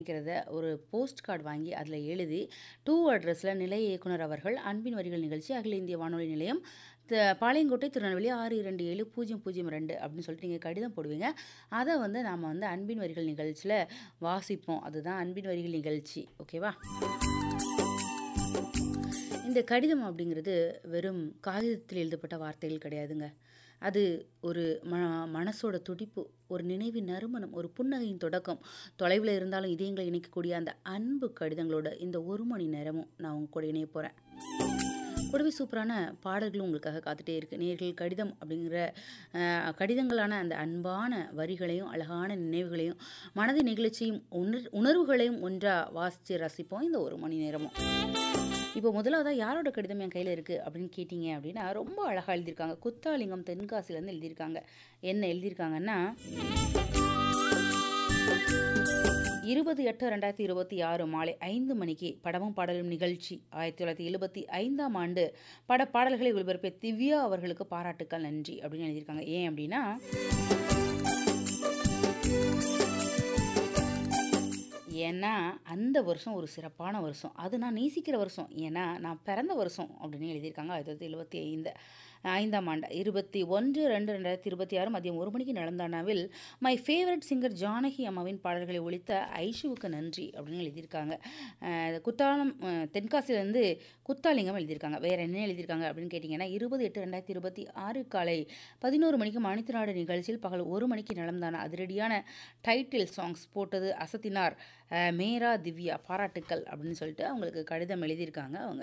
அப்படிங்கிறத ஒரு post card வாங்கி அதில் எழுதி டூ அட்ரஸில் நிலைய இயக்குனர் அவர்கள் அன்பின் வரிகள் நிகழ்ச்சி அகில இந்திய வானொலி நிலையம் த- பாளையங்கோட்டை திருநெல்வேலி ஆறு இரண்டு ஏழு பூஜ்ஜியம் பூஜ்ஜியம் ரெண்டு அப்படின்னு சொல்லிட்டு நீங்கள் கடிதம் போடுவீங்க அதை வந்து நாம் வந்து அன்பின் வரிகள் நிகழ்ச்சியில் வாசிப்போம் அதுதான் அன்பின் வரிகள் நிகழ்ச்சி ஓகேவா இந்த கடிதம் அப்படிங்கிறது வெறும் காகிதத்தில் எழுதப்பட்ட வார்த்தைகள் கிடையாதுங்க அது ஒரு ம மனசோட துடிப்பு ஒரு நினைவின் நறுமணம் ஒரு புன்னகையின் தொடக்கம் தொலைவில் இருந்தாலும் இதயங்களை இணைக்கக்கூடிய அந்த அன்பு கடிதங்களோட இந்த ஒரு மணி நேரமும் நான் உங்க கூட இணைய போகிறேன் கூடவே சூப்பரான பாடல்களும் உங்களுக்காக காத்துட்டே இருக்கு நேர்கள் கடிதம் அப்படிங்கிற அஹ், கடிதங்களான அந்த அன்பான வரிகளையும் அழகான நினைவுகளையும் மனதை நிகழ்ச்சியும் உணர் உணர்வுகளையும் ஒன்றாக வாசித்து ரசிப்போம் இந்த ஒரு மணி நேரமும் இப்போ முதலாவதாக யாரோட கடிதம் என் கையில் இருக்குது அப்படின்னு கேட்டிங்க அப்படின்னா ரொம்ப அழகாக எழுதியிருக்காங்க குத்தாலிங்கம் தென்காசிலேருந்து எழுதியிருக்காங்க என்ன எழுதியிருக்காங்கன்னா இருபது எட்டு ரெண்டாயிரத்தி இருபத்தி ஆறு மாலை ஐந்து மணிக்கு படமும் பாடலும் நிகழ்ச்சி ஆயிரத்தி தொள்ளாயிரத்தி எழுபத்தி ஐந்தாம் ஆண்டு பட பாடல்களை ஒளிபரப்பிய திவ்யா அவர்களுக்கு பாராட்டுக்கள் நன்றி அப்படின்னு எழுதியிருக்காங்க ஏன் அப்படின்னா ஏன்னா அந்த வருஷம் ஒரு சிறப்பான வருஷம் அது நான் நேசிக்கிற வருஷம் ஏன்னா நான் பிறந்த வருஷம் அப்படின்னு எழுதியிருக்காங்க ஆயிரத்தி தொள்ளாயிரத்தி எழுபத்தி ஐந்து ஐந்தாம் ஆண்டு இருபத்தி ஒன்று ரெண்டு ரெண்டாயிரத்தி இருபத்தி ஆறு மதியம் ஒரு மணிக்கு நடந்தானாவில் மை ஃபேவரட் சிங்கர் ஜானகி அம்மாவின் பாடல்களை ஒழித்த ஐஷுவுக்கு நன்றி அப்படின்னு எழுதியிருக்காங்க அஹ் குத்தாலம் அஹ் தென்காசியிலேருந்து குத்தாலிங்கம் எழுதியிருக்காங்க வேறு என்ன எழுதியிருக்காங்க அப்படின்னு கேட்டிங்கன்னா இருபது எட்டு ரெண்டாயிரத்தி இருபத்தி ஆறு காலை பதினோரு மணிக்கு மணித்திராடு நிகழ்ச்சியில் பகல் ஒரு மணிக்கு நடந்தான அதிரடியான டைட்டில் சாங்ஸ் போட்டது அசத்தினார் அஹ் மேரா திவ்யா பாராட்டுக்கள் அப்படின்னு சொல்லிட்டு அவங்களுக்கு கடிதம் எழுதியிருக்காங்க அவங்க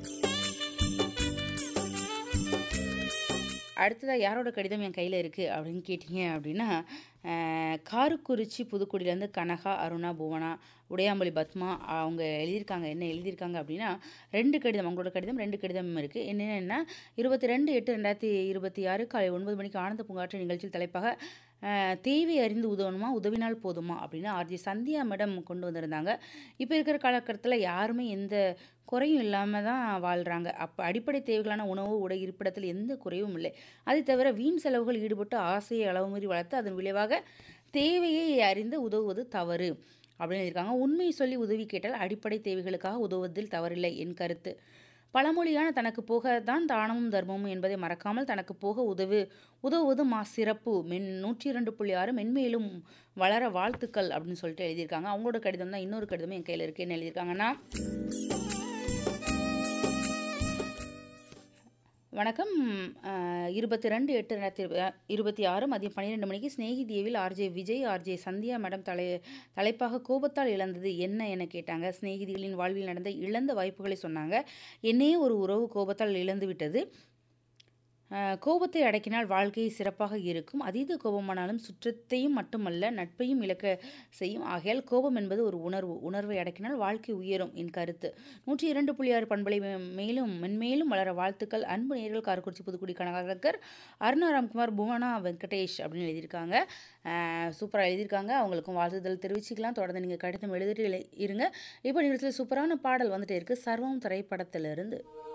அடுத்ததாக யாரோட கடிதம் என் கையில் இருக்குது அப்படின்னு கேட்டிங்க அப்படின்னா அஹ், காரக்குறிச்சி புதுக்குடியிலேருந்து கனகா அருணா புவனா உடையாம்பலி பத்மா அவங்க எழுதியிருக்காங்க என்ன எழுதியிருக்காங்க அப்படின்னா ரெண்டு கடிதம் அவங்களோட கடிதம் ரெண்டு கடிதம் இருக்குது என்னென்னா இருபத்தி ரெண்டு எட்டு ரெண்டாயிரத்தி இருபத்தி ஆறு காலை ஒன்பது மணிக்கு ஆனந்த பூங்காற்று நிகழ்ச்சியில் தலைப்பாக அஹ், தேவை அறிந்து உதவணுமா உதவினால் போதுமா அப்படின்னு ஆர்ஜி சந்தியா மேடம் கொண்டு வந்திருந்தாங்க இப்போ இருக்கிற காலகட்டத்தில் யாருமே எந்த குறையும் இல்லாமல் தான் வாழ்கிறாங்க அப்போ அடிப்படை தேவைகளான உணவு உடை இருப்பிடத்தில் எந்த குறைவும் இல்லை அதை தவிர வீண் செலவுகள் ஈடுபட்டு ஆசையை அளவு மீறி வளர்த்து அதன் விளைவாக தேவையை அறிந்து உதவுவது தவறு அப்படின்னு இருக்காங்க உண்மையை சொல்லி உதவி கேட்டால் அடிப்படை தேவைகளுக்காக உதவுவதில் தவறில்லை என் கருத்து பழமொழியான தனக்கு போக தான் தானமும் தர்மமும் என்பதை மறக்காமல் தனக்கு போக உதவு உதவுவது மா சிறப்பு மென் நூற்றி இரண்டு புள்ளி ஆறு மென்மேலும் வளர வாழ்த்துக்கள் அப்படின்னு சொல்லிட்டு எழுதியிருக்காங்க அவங்களோட கடிதம் தான் இன்னொரு கடிதமும் என் கையில் இருக்கு என்ன எழுதியிருக்காங்கன்னா வணக்கம் இருபத்தி ரெண்டு எட்டு ரெண்டாயிரத்தி இருபத்தி ஆறு மதியம் பன்னிரெண்டு மணிக்கு ஸ்நேகிதேவில் RJ Vijay RJ Sandhya madam தலை தலைப்பாக கோபத்தால் இழந்தது என்ன என கேட்டாங்க சிநேகிதிகளின் வாழ்வில் நடந்த இழந்த வாய்ப்புகளை சொன்னாங்க என்னையே ஒரு உறவு கோபத்தால் இழந்து விட்டது அஹ், கோபத்தை அடக்கினால் வாழ்க்கை சிறப்பாக இருக்கும் அதீத கோபமானாலும் சுற்றத்தையும் மட்டுமல்ல நட்பையும் இழக்க செய்யும் ஆகையால் கோபம் என்பது ஒரு உணர்வு உணர்வை அடக்கினால் வாழ்க்கை உயரும் என் கருத்து நூற்றி இரண்டு புள்ளி ஆறு பண்பலை மே- மேலும் மென்மேலும் வளர வாழ்த்துக்கள் அன்பு நேர்கள் காரக்குறிச்சி புதுக்குடி கனகர் அருணா ராம்குமார் புவனா வெங்கடேஷ் அப்படின்னு எழுதியிருக்காங்க சூப்பராக எழுதியிருக்காங்க அவங்களுக்கும் வாழ்த்துதல் தெரிவிச்சுக்கலாம் தொடர்ந்து நீங்கள் கடிதம் எழுதிட்டு இரு- இருங்க இப்போ நிகழ்ச்சியில் சூப்பரான பாடல் வந்துட்டே இருக்கு சர்வம் திரைப்படத்திலிருந்து